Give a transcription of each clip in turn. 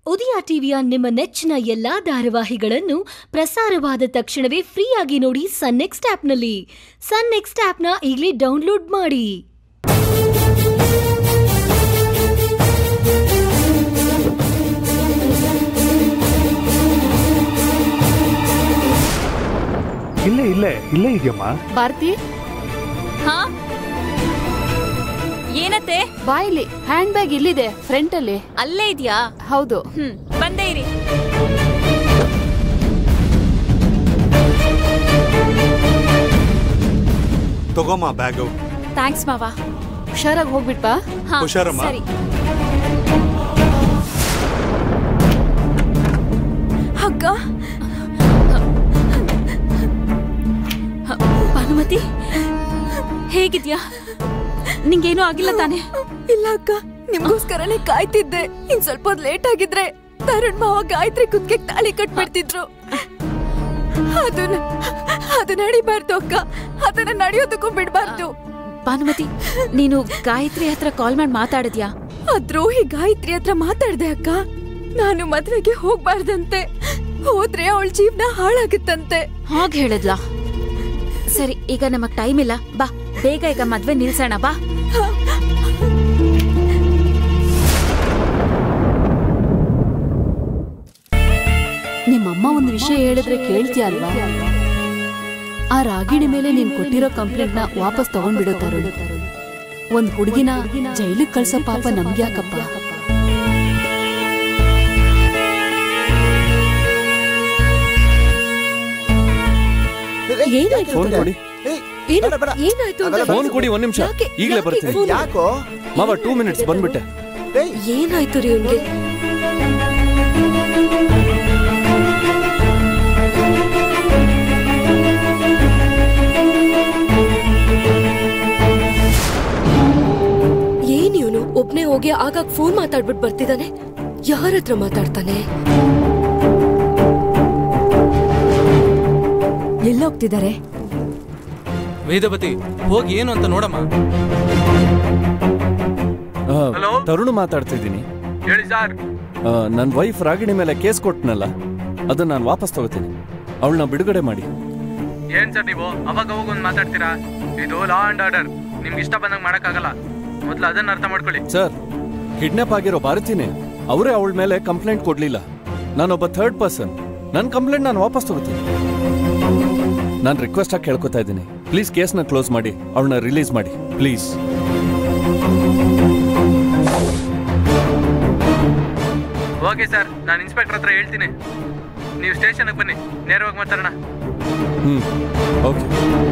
ಉದಯ ಟಿವಿಯ ನಿಮ್ಮ ನೆಚ್ಚಿನ ಎಲ್ಲಾ ಧಾರಾವಾಹಿಗಳನ್ನು ಪ್ರಸಾರವಾದ ತಕ್ಷಣವೇ ಫ್ರೀಯಾಗಿ ನೋಡಿ ಸನ್ ನೆಕ್ಸ್ಟ್ ಆಪ್ನಲ್ಲಿ ಸನ್ ನೆಕ್ಸ್ಟ್ ಆಪ್ನ ಈಗಲೇ ಡೌನ್ಲೋಡ್ ಮಾಡಿ ಇಲ್ಲೇ ಇಲ್ಲೇ ಇಲ್ಲೇ ಇದೆಯಮ್ಮ ಭಾರತಿ ಹಾ ಏನತ್ತೆ ಬಾ ಇಲ್ಲಿ ಹ್ಯಾಂಡ್ ಬ್ಯಾಗ್ ಇಲ್ಲಿದೆ ಫ್ರಂಟ್ ಅಲ್ಲಿ ಅಲ್ಲೇ ಇದ್ಯಾ ಹೌದು ಹ್ಮ್ ಬಂದೇ ಇರಿ ತಗೋಮ್ಮ ಬ್ಯಾಗು ಥ್ಯಾಂಕ್ಸ್ ಮಾವ ಹುಷಾರಾಗಿ ಹೋಗ್ಬಿಟ್ ಬಾ ಹಾ ಹುಷಾರಮ್ಮ. ಸರಿ ಅಕ್ಕ ಭಾನುಮತಿ ಹೇಗಿದ್ಯಾ ನಿಂಗೇನೂ ಆಗಿಲ್ಲ ತಾನೆ ಇಲ್ಲ ಅಕ್ಕ ನಿಮ್ಗೋಸ್ಕರನೇ ಕಾಯ್ತಿದ್ದೆ ಇನ್ ಸ್ವಲ್ಪ ಹೊತ್ತು ಲೇಟ್ ಆಗಿದ್ರೆ ತರುಣ್ ಮಾವ ಗಾಯತ್ರಿ ಕುತ್ಗೆ ತಾಳಿ ಕಟ್ಬಿಡ್ತಿದ್ರು ಅದನ್ನ ಅದು ನಡಿಬಾರ್ದು ಅಕ್ಕ ಅದನ್ನ ನಡೆಯೋದಕ್ಕೂ ಬಿಡ್ಬಾರ್ದು ಭಾನುಮತಿ ನೀನು ಗಾಯತ್ರಿ ಹತ್ರ ಕಾಲ್ ಮಾಡಿ ಮಾತಾಡಿದ್ಯಾ ಆ ದ್ರೋಹಿ ಗಾಯತ್ರಿ ಹತ್ರ ಮಾತಾಡ್ದೆ ಅಕ್ಕ ನಾನು ಮದ್ವೆಗೆ ಹೋಗ್ಬಾರ್ದಂತೆ ಹೋದ್ರೆ ಅವಳ ಜೀವನ ಹಾಳಾಗುತ್ತಂತೆ ಹಾಗ್ ಹೇಳಿದ್ಲಾ ಸರಿ ಈಗ ನಮಗ್ ಟೈಮ್ ಇಲ್ಲ ಬಾ ಬೇಗ ಈಗ ಮದ್ವೆ ನಿಲ್ಸೋಣ ಬಾ ನಿಮ್ಮಮ್ಮ ಒಂದು ವಿಷಯ ಹೇಳಿದ್ರೆ ಕೇಳ್ತೀಯ ಅಲ್ವಾ ಆ ರಾಗಿಣಿ ಮೇಲೆ ನೀನ್ ಕೊಟ್ಟಿರೋ ಕಂಪ್ಲೇಂಟ್ ನ ವಾಪಸ್ ತಗೊಂಡ್ಬಿಡೋ ತರುಣ್ ಒಂದ್ ಹುಡುಗಿನ ಜೈಲಿಗೆ ಕಳ್ಸೋ ಪಾಪ ನಮ್ಗ್ಯಾಕಪ್ಪ ಏನಾಯ್ತು ಫೋನ್ ಕೊಡಿ ಏನು ಏನಾಯ್ತು ಅಂತ ಫೋನ್ ಕೊಡಿ ಒಂದ್ ನಿಮಿಷ ಯಾಕೆ- ಈಗಲೇ ಯಾಕೆ ಬರ್ತೀನಿ ಫೋನ್- ಯಾಕೋ ಮಾವ ಟೂ ಮಿನಿಟ್ಸ್ ಬಂದ್ಬಿಟ್ಟೆ ಏನಾಯ್ತು ರೀ ಅವ್ನಿಗೆ ಏನ್ ಇವನು ಒಬ್ನೇ ಹೋಗಿ ಆಗಾಗ ಫೋನ್ ಮಾತಾಡ್ಬಿಟ್ಟು ಬರ್ತಿದ್ದಾನೆ ಯಾರ ಹತ್ರ ಮಾತಾಡ್ತಾನೆ ಎಲ್ಲೋಗ್ತಿದ್ದಾರೆ ವೇದವತಿ ಹೋಗಿ ಏನು ಅಂತ ನೋಡಮ್ಮ ಆ, Hello? ತರುಣ್ ಮಾತಾಡ್ತಿದ್ದೀನಿ ಹೇಳಿ ಸರ್ ನನ್ನ ವೈಫ್ ರಾಗಿಣಿ ಮೇಲೆ ಕೇಸ್ ಕೊಟ್ನಲ್ಲ ಅದನ್ನ ನಾನು ವಾಪಸ್ ತಗೋತೀನಿ ಅವಳನ್ನ ಬಿಡುಗಡೆ ಮಾಡಿ ಏನ್ ಸರ್ ನೀವು ಅವಾಗ ಅವಾಗ ಒಂದು ಮಾತಾಡ್ತೀರಾ ಇದು ಲಾ ಅಂಡ್ ಆರ್ಡರ್ ನಿಮ್ಗೆ ಇಷ್ಟ ಬಂದಂಗೆ ಮಾಡಕ್ಕಾಗಲ್ಲ ಮೊದ್ಲು ಅದನ್ನ ಅರ್ಥ ಮಾಡ್ಕೊಳ್ಳಿ ಸರ್ ಕಿಡ್ನಾಪ್ ಆಗಿರೋ ಭಾರತಿನೇ ಅವರೇ ಅವಳ ಮೇಲೆ ಕಂಪ್ಲೇಂಟ್ ಕೊಡ್ಲಿಲ್ಲ ನಾನೊಬ್ಬ ಥರ್ಡ್ ಪರ್ಸನ್ ನನ್ನ ಕಂಪ್ಲೇಂಟ್ ನಾನು ವಾಪಸ್ ತಗೋತೀನಿ ನಾನು ರಿಕ್ವೆಸ್ಟ್ ಆಗಿ ಕೇಳ್ಕೊತಾ ಇದ್ದೀನಿ ಪ್ಲೀಸ್ ಕೇಸ್ನ ಕ್ಲೋಸ್ ಮಾಡಿ ಅವಳನ್ನ ರಿಲೀಸ್ ಮಾಡಿ ಪ್ಲೀಸ್ ಓಕೆ ಸರ್ ನಾನು ಇನ್ಸ್ಪೆಕ್ಟರ್ ಹತ್ರ ಹೇಳ್ತೀನಿ ನೀವು ಸ್ಟೇಷನ್ಗೆ ಬನ್ನಿ ನೇರವಾಗಿ ಮಾತಾಡೋಣ ಹ್ಮ್ ಓಕೆ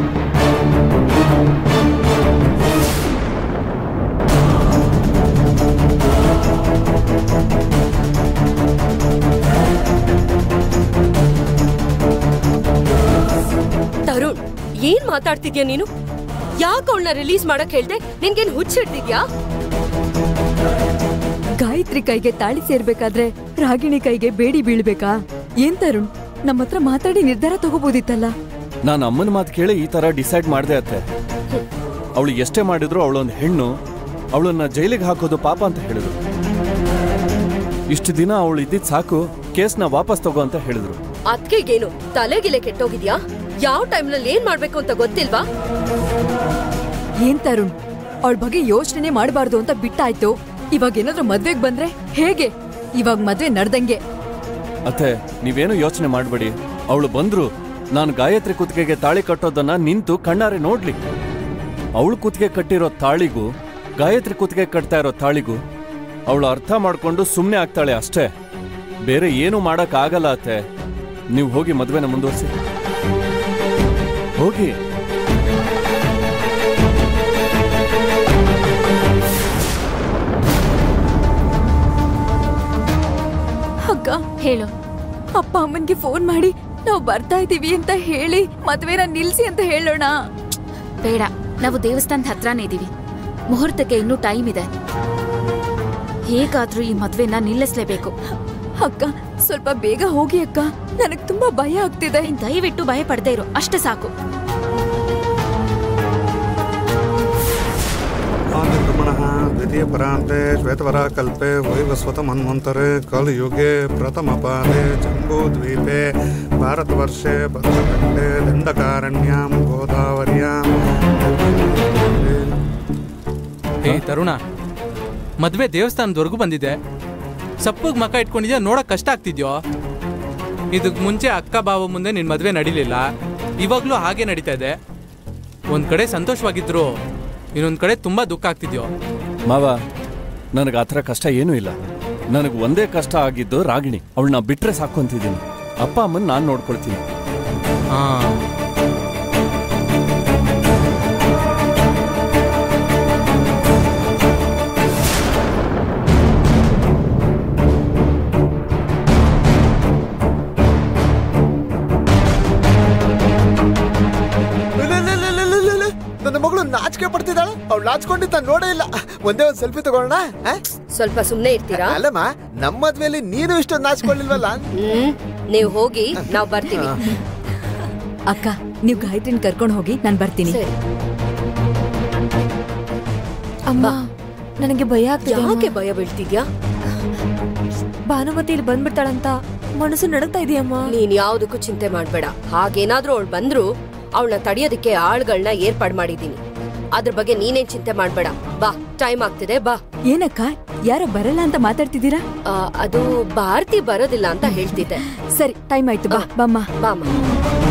ತರುಣ್ ಏನ್ ಮಾತಾಡ್ತಿದ್ಯಾ ನೀನು ಯಾಕೆ ಅವಳನ್ನ ರಿಲೀಸ್ ಮಾಡಕ್ ಹೇಳ್ದೆ ನಿನ್ಗೇನ್ ಹುಚ್ಚಿಡ್ತಿದ್ಯಾ ಗಾಯತ್ರಿ ಕೈಗೆ ತಾಳಿ ಸೇರ್ಬೇಕಾದ್ರೆ ರಾಗಿಣಿ ಕೈಗೆ ಬೇಡಿ ಬೀಳ್ಬೇಕಾ ಏನ್ ತರುಣ್ ನಮ್ಮ ಹತ್ರ ಮಾತಾಡಿ ನಿರ್ಧಾರ ತಗೋಬೋದಿತ್ತಲ್ಲ ನಾನು ಅಮ್ಮನ ಮಾತು ಕೇಳಿ ಈ ತರ ಡಿಸೈಡ್ ಮಾಡ್ದೆ ಅತ್ತೆ ಅವಳು ಎಷ್ಟೇ ಮಾಡಿದ್ರು ಅವಳೊಂದು ಹೆಣ್ಣು ಅವಳನ್ನ ಜೈಲಿಗೆ ಹಾಕೋದು ಪಾಪ ಅಂತ ಹೇಳಿದ್ರು ಇಷ್ಟು ದಿನ ಅವಳು ಇದ್ದಿದ್ ಸಾಕು ಕೇಸ್ನ ವಾಪಸ್ ತಗೋ ಅಂತ ಹೇಳಿದ್ರು ಅದ್ಕೆಗೇನು ತಲೆಗಿಲೆ ಕೆಟ್ಟೋಗಿದ್ಯಾ ಯಾವ ಟೈಮ್ನಲ್ಲಿ ಏನ್ ಮಾಡ್ಬೇಕು ಅಂತ ಗೊತ್ತಿಲ್ವಾ ಏನ್ ತರುಣ್ ಅವಳ ಬಗ್ಗೆ ಯೋಚನೆ ಮಾಡಬಾರ್ದು ಅಂತ ಬಿಟ್ಟಾಯ್ತು ಇವಾಗ ಏನಾದ್ರೂ ಮದ್ವೆಗ್ ಬಂದ್ರೆ ಹೇಗೆ ಇವಾಗ ಮದ್ವೆ ನಡ್ದಂಗೆ ಅತ್ತೆ ನೀವೇನು ಯೋಚನೆ ಮಾಡಬೇಡಿ ಅವಳು ಬಂದ್ರು ನಾನು ಗಾಯತ್ರಿ ಕುತ್ತಿಗೆಗೆ ತಾಳಿ ಕಟ್ಟೋದನ್ನ ನಿಂತು ಕಣ್ಣಾರೆ ನೋಡ್ಲಿ ಅವಳು ಕುತ್ತಿಗೆ ಕಟ್ಟಿರೋ ತಾಳಿಗೂ ಗಾಯತ್ರಿ ಕುತ್ತಿಗೆ ಕಟ್ತಾ ಇರೋ ತಾಳಿಗೂ ಅವಳು ಅರ್ಥ ಮಾಡ್ಕೊಂಡು ಸುಮ್ಮನೆ ಆಗ್ತಾಳೆ ಅಷ್ಟೇ ಬೇರೆ ಏನು ಮಾಡಕ್ ಆಗಲ್ಲ ಅತ್ತೆ ನೀವು ಹೋಗಿ ಮದ್ವೆನ ಮುಂದುವರಿಸಿ ಹೋಗಿ ಅಕ್ಕ ಹೇಳು ಅಪ್ಪ ಅಮ್ಮನ್ಗೆ ಫೋನ್ ಮಾಡಿ ನಾವು ಬರ್ತಾ ಇದೀವಿ ಅಂತ ಹೇಳಿ ಮದ್ವೆನ ನಿಲ್ಸಿ ಅಂತ ಹೇಳೋಣ ಬೇಡ ನಾವು ದೇವಸ್ಥಾನದ ಹತ್ರನೇ ಇದೀವಿ ಮುಹೂರ್ತಕ್ಕೆ ಇನ್ನೂ ಟೈಮ್ ಇದೆ ಹೇಗಾದ್ರೂ ಈ ಮದ್ವೆನ ನಿಲ್ಲಿಸ್ಲೇಬೇಕು ಅಕ್ಕ ಸ್ವಲ್ಪ ಬೇಗ ಹೋಗಿ ಅಕ್ಕ ನನಗ್ ತುಂಬಾ ಭಯ ಆಗ್ತಿದೆ ನೀನ್ ದಯವಿಟ್ಟು ಭಯ ಪಡದೇ ಇರು ಅಷ್ಟೇ ಸಾಕು ನಿರ್ಮಣಃ ದ್ವಿತೀಯ ಪರಾಂತೆ ಶ್ವೇತವರ ಕಲ್ಪೆ ವೈವಸ್ವತ ಮನ್ವಂತರೆ ಕಲಿಯುಗೆ ಪ್ರಥಮ ಪಾದೆ ಜಂಬೂದ್ವೀಪೆ ಭಾರತವರ್ಷೆ ಭದ್ರಖಂಡೆ ದಂಡಕಾರಣ್ಯಾಂ ಗೋದಾವರ್ಯಾಂ ಏ ತರುಣ ಮದ್ವೆ ದೇವಸ್ಥಾನದವರೆಗೂ ಬಂದಿದೆ ಸಪ್ಪಗ್ ಮಕ ಇಟ್ಕೊಂಡಿದ್ಯಾ ನೋಡಕ್ ಕಷ್ಟ ಆಗ್ತಿದ್ಯೋ ಇದಕ್ ಮುಂಚೆ ಅಕ್ಕ ಬಾವ ಮುಂದೆ ನಿನ್ ಮದ್ವೆ ನಡಿಲಿಲ್ಲ ಇವಾಗ್ಲೂ ಹಾಗೆ ನಡೀತಾ ಇದೆ ಒಂದ್ ಕಡೆ ಸಂತೋಷವಾಗಿದ್ರು ಇನ್ನೊಂದ್ ಕಡೆ ತುಂಬಾ ದುಃಖ ಆಗ್ತಿದ್ಯೋ ಮಾವ ನನಗೆ ಆ ಥರ ಕಷ್ಟ ಏನೂ ಇಲ್ಲ ನನಗೆ ಒಂದೇ ಕಷ್ಟ ಆಗಿದ್ದು ರಾಗಿಣಿ ಅವಳನ್ನ ಬಿಟ್ರೆ ಸಾಕು ಅಂತಿದ್ದೀನಿ ಅಪ್ಪ ಅಮ್ಮನ್ ನಾನು ನೋಡ್ಕೊಳ್ತೀನಿ ಹಾ ನನ್ನ ಮಗಳು ನಾಚಿಕೆ ಪಡ್ತಿದ್ದಾಳೆ ಅವಳು ನಾಚ್ಕೊಂಡಿದ್ದ ನೋಡೇ ಇಲ್ಲ ಒಂದೇ ಒಂದ್ ಸೆಲ್ಫಿ ತಗೊಳ್ಳೋಣ ಆ? ಸ್ವಲ್ಪ ಸುಮ್ನೆ ಇರ್ತೀರಾ ಅಲ್ಲಮ್ಮ ನಮ್ಮ ಮದ್ವೆಲಿ ನೀನು ಇಷ್ಟೊಂದು ನಾಚ್ಕೊಳ್ಳಿಲ್ವಲ್ಲ ಹ್ಮ್ ನೀವು ಹೋಗಿ ನಾವ್ ಬರ್ತೀವಿ ಅಕ್ಕ ನೀವು ಗಾಯತ್ರಿನ ಕರ್ಕೊಂಡು ಹೋಗಿ ನಾನು ಬರ್ತೀನಿ ಸರಿ ಅಮ್ಮ ನನಗೆ ಭಯ ಆಗ್ತಿದೆ ಯಾಕೆ ಭಯ ಬೀಳ್ತಿದ್ಯಾ ಭಾನುಮತಿ ಇಲ್ಲಿ ಬಂದ್ಬಿಡ್ತಾಳಂತ ಮನಸ್ಸು ನಡುಗ್ತಾ ಇದೆಯಮ್ಮ ನೀನ್ ಯಾವ್ದಕ್ಕೂ ಚಿಂತೆ ಮಾಡ್ಬೇಡ ಹಾಗೇನಾದ್ರೂ ಅವಳು ಬಂದ್ರು ಅವಳನ್ನ ತಡಿಯೋದಕ್ಕೆ ಆಳ್ಗಳನ್ನ ಏರ್ಪಾಡ್ ಮಾಡಿದೀನಿ ಅದ್ರ ಬಗ್ಗೆ ನೀನೇನ್ ಚಿಂತೆ ಮಾಡ್ಬೇಡ ಬಾ ಟೈಮ್ ಆಗ್ತಿದೆ ಬಾ ಏನಕ್ಕ ಯಾರೋ ಬರಲ್ಲ ಅಂತ ಮಾತಾಡ್ತಿದ್ದೀರಾ ಆ, ಅದು ಭಾರತಿ ಬರೋದಿಲ್ಲ ಅಂತ ಹೇಳ್ತಿದ್ದೆ ಸರಿ ಟೈಮ್ ಆಯ್ತು ಬಾ ಬಮ್ಮ ಬಾಮ್ಮ